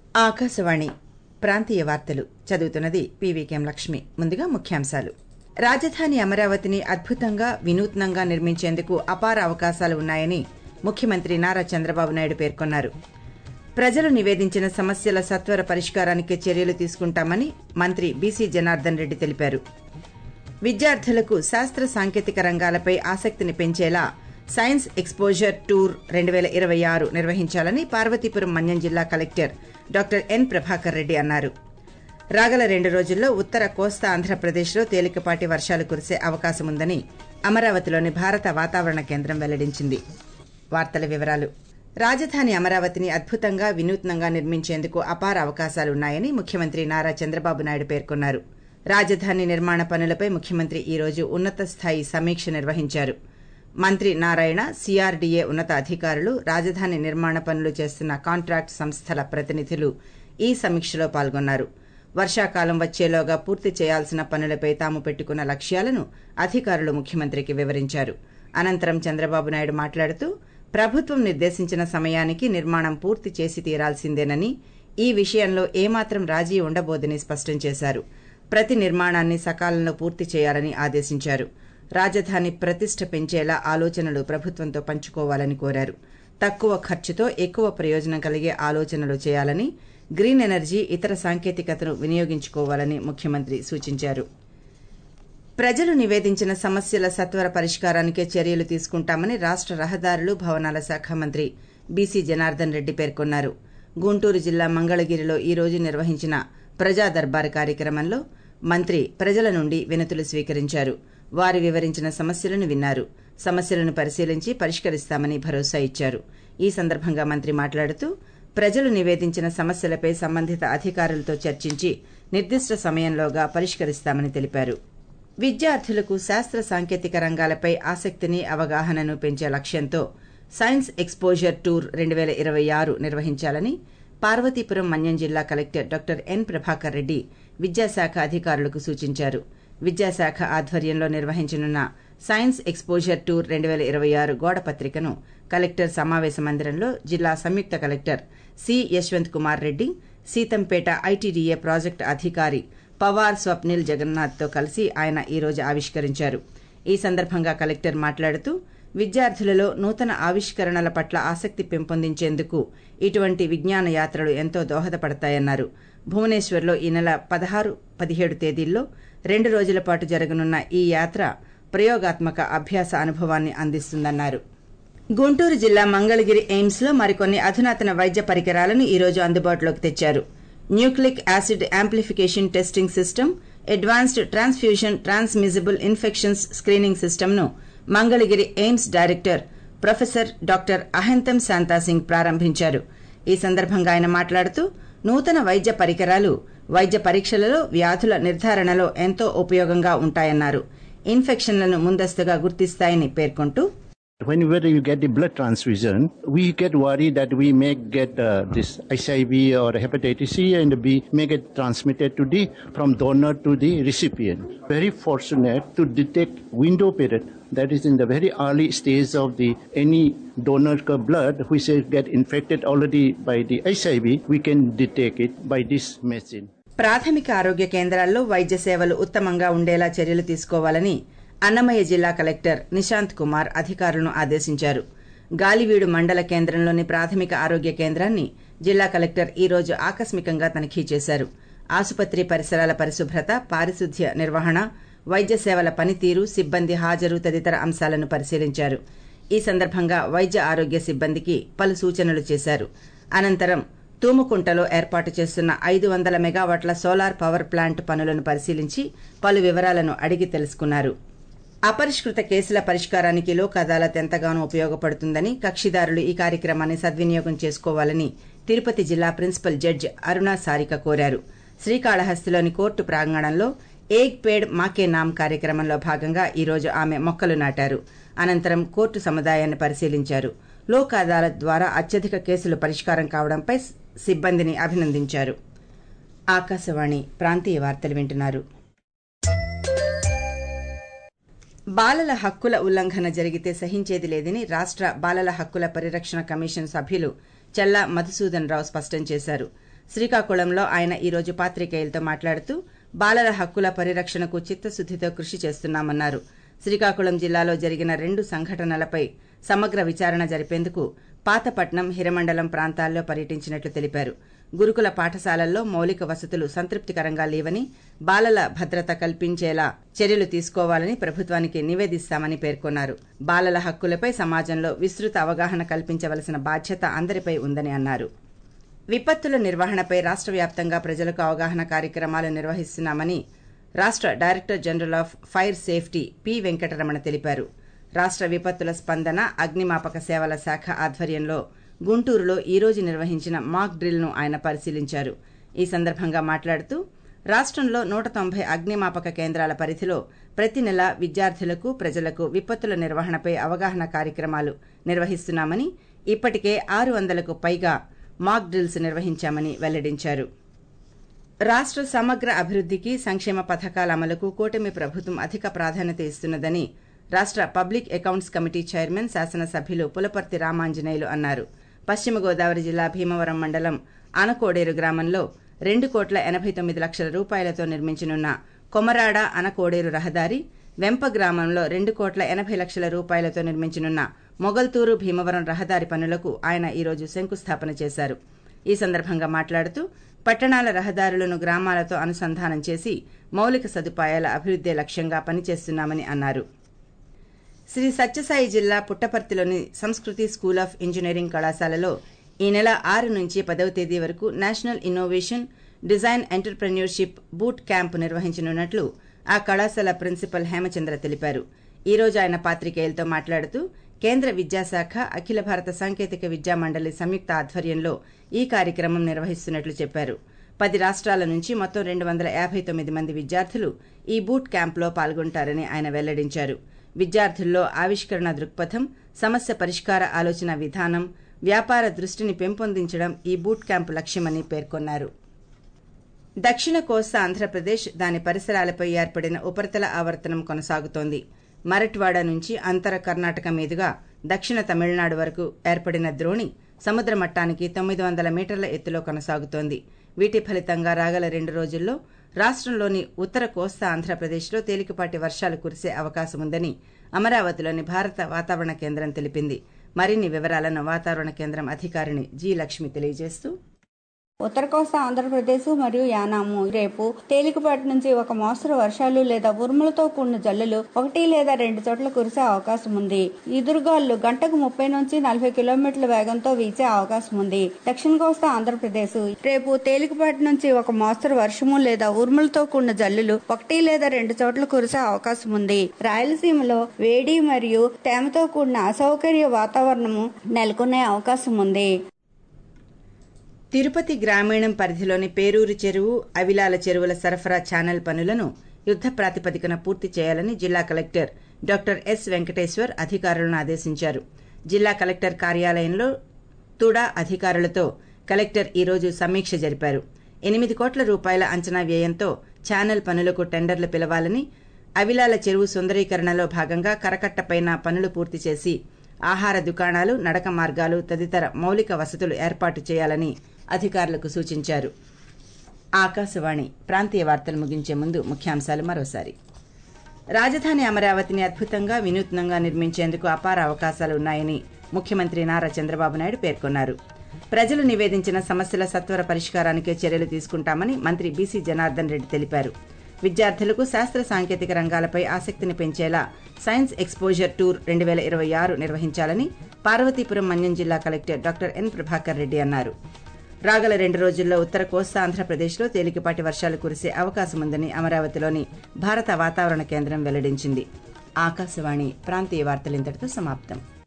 ఆకాశవాణి ప్రాంతీయ వార్తలు చదువుతున్నది పీవీకేం లక్ష్మి ముందుగా ముఖ్యాంశాలు రాజధాని అమరావతిని అద్భుతంగా వినూత్నంగా నిర్మించేందుకు అపార అవకాశాలు ఉన్నాయని ముఖ్యమంత్రి నారా చంద్రబాబు నాయుడు పేర్కొన్నారు ప్రజలు నివేదించిన సమస్యల సత్వర పరిష్కారానికి చర్యలు తీసుకుంటామని మంత్రి బీసీ జనార్దన్ రెడ్డి తెలిపారు విద్యార్థులకు శాస్త్ర సాంకేతిక రంగాలపై ఆసక్తిని పెంచేలా సైన్స్ ఎక్స్పోజర్ టూర్ రెండు వేల ఇరవై ఆరు నిర్వహించాలని పార్వతీపురం మన్యం జిల్లా collector doctor N Prabhakar Reddy అన్నారు రాగల రెండు రోజుల్లో ఉత్తర కోస్తా ఆంధ్రప్రదేశ్లో తేలికపాటి వర్షాలు కురిసే అవకాశముందని అమరావతిలోని భారత వాతావరణ కేంద్రం వెల్లడించింది వార్తల వివరాలు రాజధాని అమరావతిని అద్భుతంగా వినూత్నంగా నిర్మించేందుకు అపార అవకాశాలున్నాయని ముఖ్యమంత్రి నారా చంద్రబాబు నాయుడు పేర్కొన్నారు రాజధాని నిర్మాణ పనులపై ముఖ్యమంత్రి ఈ రోజు ఉన్నత స్థాయి సమీక్ష నిర్వహించారు మంత్రి నారాయణ సీఆర్డీఏ ఉన్నత అధికారులు రాజధాని నిర్మాణ పనులు చేస్తున్న కాంట్రాక్ట్ సంస్థల ప్రతినిధులు ఈ సమీక్షలో పాల్గొన్నారు వర్షాకాలం వచ్చేలోగా పూర్తి చేయాల్సిన పనులపై తాము పెట్టుకున్న లక్ష్యాలను అధికారులు ముఖ్యమంత్రికి వివరించారు అనంతరం చంద్రబాబు నాయుడు మాట్లాడుతూ ప్రభుత్వం నిర్దేశించిన సమయానికి నిర్మాణం పూర్తి చేసి తీరాల్సిందేనని ఈ విషయంలో ఏమాత్రం రాజీ ఉండబోదని స్పష్టం చేశారు ప్రతి నిర్మాణాన్ని సకాలంలో పూర్తి చేయాలని ఆదేశించారు రాజధాని ప్రతిష్ట పెంచేలా ఆలోచనలు ప్రభుత్వంతో పంచుకోవాలని కోరారు తక్కువ ఖర్చుతో ఎక్కువ ప్రయోజనం కలిగే ఆలోచనలు చేయాలని గ్రీన్ ఎనర్జీ ఇతర సాంకేతికతను వినియోగించుకోవాలని ముఖ్యమంత్రి సూచించారు ప్రజలు నివేదించిన సమస్యల సత్వర పరిష్కారానికే చర్యలు తీసుకుంటామని రాష్ట రహదారులు భవనాల శాఖ మంత్రి బీసీ జనార్దన్ రెడ్డి పేర్కొన్నారు గుంటూరు జిల్లా మంగళగిరిలో ఈ రోజు నిర్వహించిన ప్రజా దర్బార్ కార్యక్రమంలో మంత్రి ప్రజల నుండి వినతులు స్వీకరించారు వారు వివరించిన సమస్యలను విన్నారు సమస్యలను పరిశీలించి పరిష్కరిస్తామని భరోసా ఇచ్చారు ఈ సందర్భంగా మంత్రి మాట్లాడుతూ ప్రజలు నివేదించిన సమస్యలపై సంబంధిత అధికారులతో చర్చించి నిర్దిష్ట సమయంలోగా పరిష్కరిస్తామని తెలిపారు విద్యార్థులకు శాస్త్ర సాంకేతిక రంగాలపై ఆసక్తిని అవగాహనను పెంచే లక్ష్యంతో సైన్స్ ఎక్స్పోజర్ టూర్ రెండు వేల ఇరవై ఆరు నిర్వహించాలని పార్వతీపురం మన్యం జిల్లా collector doctor N Prabhakar Reddy విద్యాశాఖ అధికారులకు సూచించారు విద్యాశాఖ ఆధ్వర్యంలో నిర్వహించనున్న సైన్స్ ఎక్స్పోజర్ టూర్ రెండు వేల ఇరవై ఆరు గోడ పత్రికను కలెక్టర్ సమావేశ మందిరంలో జిల్లా సంయుక్త collector C Yashwant Kumar Reddy Seethampeta I T D A project అధికారి పవార్ స్వప్నిల్ జగన్నాథ్తో కలిసి ఆయన ఈ రోజు ఆవిష్కరించారు ఈ సందర్భంగా కలెక్టర్ మాట్లాడుతూ విద్యార్థులలో నూతన ఆవిష్కరణల పట్ల ఆసక్తి పెంపొందించేందుకు ఇటువంటి విజ్ఞాన యాత్రలు ఎంతో దోహదపడతాయన్నారు భువనేశ్వర్లో ఈ నెల పదహారు పదిహేడు తేదీల్లో రెండు రోజుల పాటు జరగనున్న ఈ యాత్ర ప్రయోగాత్మక అభ్యాస అనుభవాన్ని అందిస్తుందన్నారు గుంటూరు జిల్లా మంగళగిరి ఎయిమ్స్ లో మరికొన్ని అధునాతన వైద్య పరికరాలను ఈ రోజు అందుబాటులోకి తెచ్చారు nucleic acid amplification testing system advanced transfusion transmissible infections screening సిస్టమ్ను Mangalagiri AIIMS director professor doctor Ahantem Santa Singh ప్రారంభించారు ఈ సందర్భంగా ఆయన మాట్లాడుతూ నూతన వైద్య పరికరాలు వైద్య పరీక్షలలో వ్యాధుల నిర్ధారణలో ఎంతో ఉపయోగంగా ఉంటాయన్నారు ఇన్ఫెక్షన్లను ముందస్తుగా గుర్తిస్తాయని పేర్కొంటూ Whenever you get the blood transfusion, we get worried that we may get uh, this HIV or hepatitis C and B may get transmitted to the from donor to the recipient. Very fortunate to detect window period that is in the very early stage of the any donor blood which is get infected already by the HIV, we can detect it by this machine. ప్రాథమిక ఆరోగ్య కేంద్రాల్లో వైద్య సేవలు ఉత్తమంగా ఉండేలా చర్యలు తీసుకోవాలని అన్నమయ్య జిల్లా కలెక్టర్ నిశాంత్ కుమార్ అధికారులను ఆదేశించారు గాలివీడు మండల కేంద్రంలోని ప్రాథమిక ఆరోగ్య కేంద్రాన్ని జిల్లా కలెక్టర్ ఈ రోజు ఆకస్మికంగా తనిఖీ చేశారు ఆసుపత్రి పరిసరాల పరిశుభ్రత పారిశుధ్య నిర్వహణ వైద్య సేవల పనితీరు సిబ్బంది హాజరు తదితర అంశాలను పరిశీలించారు ఈ సందర్భంగా వైద్య ఆరోగ్య సిబ్బందికి పలు సూచనలు చేశారు అనంతరం తూముకుంటలో ఏర్పాటు చేస్తున్న ఐదు వందల మెగావాట్ల సోలార్ పవర్ ప్లాంట్ పనులను పరిశీలించి పలు వివరాలను అడిగి తెలుసుకున్నారు అపరిష్కృత కేసుల పరిష్కారానికి లోక్ అదాలత్ ఎంతగానో ఉపయోగపడుతుందని కక్షిదారులు ఈ కార్యక్రమాన్ని సద్వినియోగం చేసుకోవాలని తిరుపతి జిల్లా ప్రిన్సిపల్ జడ్జి అరుణా సారిక కోరారు శ్రీకాళహస్తిలోని కోర్టు ప్రాంగణంలో ఏక్ పేడ్ మాకే నామ్ కార్యక్రమంలో భాగంగా ఈ రోజు ఆమె మొక్కలు నాటారు అనంతరం కోర్టు సముదాయాన్ని పరిశీలించారు లోక్ అదాలత్ ద్వారా అత్యధిక కేసులు పరిష్కారం కావడంపై సిబ్బందిని అభినందించారు ఆకాశవాణి ప్రాంతీయ వార్తలు వింటున్నారు బాలల హక్కుల ఉల్లంఘన జరిగితే సహించేది లేదని రాష్ట బాలల హక్కుల పరిరక్షణ కమిషన్ సభ్యులు చల్లా మధుసూదన్ రావు స్పష్టం చేశారు శ్రీకాకుళంలో ఆయన ఈరోజు పాత్రికేయులతో మాట్లాడుతూ బాలల హక్కుల పరిరక్షణకు చిత్తశుద్దితో కృషి చేస్తున్నామన్నారు శ్రీకాకుళం జిల్లాలో జరిగిన రెండు సంఘటనలపై సమగ్ర విచారణ జరిపేందుకు పాతపట్నం హిరమండలం ప్రాంతాల్లో పర్యటించినట్లు తెలిపారు గురుకుల పాఠశాలల్లో మౌలిక వసతులు సంతృప్తికరంగా లేవని బాలల భద్రత కల్పించేలా చర్యలు తీసుకోవాలని ప్రభుత్వానికి నివేదిస్తామని పేర్కొన్నారు బాలల హక్కులపై సమాజంలో విస్తృత అవగాహన కల్పించవలసిన బాధ్యత అందరిపై ఉందని అన్నారు విపత్తుల నిర్వహణపై రాష్ట్ర వ్యాప్తంగా ప్రజలకు అవగాహన కార్యక్రమాలు నిర్వహిస్తున్నామని రాష్ట్ర director general of fire safety P Venkataramana తెలిపారు రాష్ట్ర విపత్తుల స్పందన అగ్నిమాపక సేవల శాఖ ఆధ్వర్యంలో గుంటూరులో ఈ రోజు నిర్వహించిన మాక్ డ్రిల్ను ఆయన పరిశీలించారు ఈ సందర్భంగా మాట్లాడుతూ రాష్ట్రంలో నూట తొంభై అగ్నిమాపక కేంద్రాల పరిధిలో ప్రతి నెల విద్యార్థులకు ప్రజలకు విపత్తుల నిర్వహణపై అవగాహన కార్యక్రమాలు నిర్వహిస్తున్నామని ఇప్పటికే ఆరు వందలకు పైగా మాక్ డ్రిల్స్ నిర్వహించామని వెల్లడించారు రాష్ట్ర సమగ్ర అభివృద్ధికి సంక్షేమ పథకాల అమలుకు కూటమి ప్రభుత్వం అధిక ప్రాధాన్యత ఇస్తున్నదని రాష్ట్ర పబ్లిక్ అకౌంట్స్ కమిటీ చైర్మన్ శాసనసభ్యులు పులపర్తి రామాంజనేయులు అన్నారు పశ్చిమ గోదావరి జిల్లా భీమవరం మండలం అనకోడేరు గ్రామంలో రెండు కోట్ల ఎనభై తొమ్మిది లక్షల రూపాయలతో నిర్మించనున్న కొమరాడ అనకోడేరు రహదారి వెంప గ్రామంలో రెండు కోట్ల ఎనభై లక్షల రూపాయలతో నిర్మించనున్న మొగల్తూరు భీమవరం రహదారి పనులకు ఆయన ఈరోజు శంకుస్థాపన చేశారు ఈ సందర్భంగా మాట్లాడుతూ పట్టణాల రహదారులను గ్రామాలతో అనుసంధానం చేసి మౌలిక సదుపాయాల అభివృద్దే లక్ష్యంగా పనిచేస్తున్నామని అన్నారు శ్రీ సత్యసాయి జిల్లా పుట్టపర్తిలోని సంస్కృతి స్కూల్ ఆఫ్ ఇంజనీరింగ్ కళాశాలలో ఈ నెల ఆరు నుంచి పదవ తేదీ వరకు national innovation design entrepreneurship boot camp నిర్వహించనున్నట్లు ఆ కళాశాల ప్రిన్సిపల్ హేమచంద్ర తెలిపారు ఈ రోజు ఆయన పాత్రికేయులతో మాట్లాడుతూ కేంద్ర విద్యాశాఖ అఖిల భారత సాంకేతిక విద్యా మండలి సంయుక్త ఆధ్వర్యంలో ఈ కార్యక్రమం నిర్వహిస్తున్నట్లు చెప్పారు పది రాష్ట్రాల నుంచి మొత్తం రెండు వందల యాభై తొమ్మిది మంది విద్యార్థులు ఈ బూట్ క్యాంప్లో పాల్గొంటారని ఆయన వెల్లడించారు విద్యార్థుల్లో ఆవిష్కరణ దృక్పథం సమస్య పరిష్కార ఆలోచన విధానం వ్యాపార దృష్టిని పెంపొందించడం ఈ బూట్ క్యాంప్ లక్ష్యమని పేర్కొన్నారు దక్షిణ కోస్తా ఆంధ్రప్రదేశ్ దాని పరిసరాలపై ఏర్పడిన ఉపరితల ఆవర్తనం కొనసాగుతోంది మరట్వాడ నుంచి అంతర కర్ణాటక మీదుగా దక్షిణ తమిళనాడు వరకు ఏర్పడిన ద్రోణి సముద్ర మట్టానికి తొమ్మిది వందల మీటర్ల ఎత్తులో కొనసాగుతోంది వీటి ఫలితంగా రాగల రెండు రోజుల్లో రాష్ట్రంలోని ఉత్తర కోస్తా ఆంధ్రప్రదేశ్లో తేలికపాటి వర్షాలు కురిసే అవకాశం ఉందని అమరావతిలోని భారత వాతావరణ కేంద్రం తెలిపింది మరిన్ని వివరాలను వాతావరణ కేంద్రం అధికారిని జి లక్ష్మి తెలియజేస్తూ ఉత్తర కోస్తా ఆంధ్రప్రదేశ్ మరియు యానాము రేపు తేలికపాటి నుంచి ఒక మోస్తరు వర్షాలు లేదా ఉరుములతో కూడిన జల్లులు ఒకటి లేదా రెండు చోట్ల కురిసే అవకాశం ఉంది ఈదురుగాలు గంటకు ముప్పై నుంచి నలభై కిలోమీటర్ల వేగంతో వీచే అవకాశం ఉంది దక్షిణ కోస్తా ఆంధ్రప్రదేశ్ రేపు తేలికపాటి నుంచి ఒక మోస్తరు వర్షము లేదా ఉరుములతో కూడిన జల్లులు ఒకటి లేదా రెండు చోట్ల కురిసే అవకాశం ఉంది రాయలసీమలో వేడి మరియు తేమతో కూడిన అసౌకర్య వాతావరణము నెలకొనే అవకాశం ఉంది తిరుపతి గ్రామీణం పరిధిలోని పేరూరు చెరువు అవిలాల చెరువుల సరఫరా ఛానల్ పనులను యుద్ద ప్రాతిపదికన పూర్తి చేయాలని జిల్లా కలెక్టర్ డాక్టర్ ఎస్ వెంకటేశ్వర్ అధికారులను ఆదేశించారు జిల్లా కలెక్టర్ కార్యాలయంలో తుడా అధికారులతో కలెక్టర్ ఈరోజు సమీక్ష జరిపారు ఎనిమిది కోట్ల రూపాయల అంచనా వ్యయంతో ఛానల్ పనులకు టెండర్లు పిలవాలని అవిలాల చెరువు సుందరీకరణలో భాగంగా కరకట్టపైన పనులు పూర్తి చేసి ఆహార దుకాణాలు నడక మార్గాలు తదితర మౌలిక వసతులు ఏర్పాటు చేయాలని అధికారులకు సూచించారు ఆకాశవాణి ప్రాంతీయ వార్తలు ముగించే ముందు ముఖ్యాంశాలు మరోసారి రాజధాని అమరావతిని అద్భుతంగా వినూత్నంగా నిర్మించేందుకు అపార అవకాశాలు ఉన్నాయని ముఖ్యమంత్రి నారా చంద్రబాబు నాయుడు పేర్కొన్నారు ప్రజలు నివేదించిన సమస్యల సత్వర పరిష్కారానికే చర్యలు తీసుకుంటామని మంత్రి బీసీ జనార్దన్ రెడ్డి తెలిపారు విద్యార్థులకు శాస్త్ర సాంకేతిక రంగాలపై ఆసక్తిని పెంచేలా సైన్స్ ఎక్స్పోజర్ టూర్ రెండు వేల ఇరవై ఆరు నిర్వహించాలని పార్వతీపురం మన్యం జిల్లా collector doctor N Prabhakar Reddy అన్నారు రాగల రెండు రోజుల్లో ఉత్తర కోస్తా ఆంధ్రప్రదేశ్లో తేలికపాటి వర్షాలు కురిసే అవకాశం ఉందని అమరావతిలోని భారత వాతావరణ కేంద్రం వెల్లడించింది ఆకాశవాణి ప్రాంతీయ వార్తలు ఇంతటితో సమాప్తం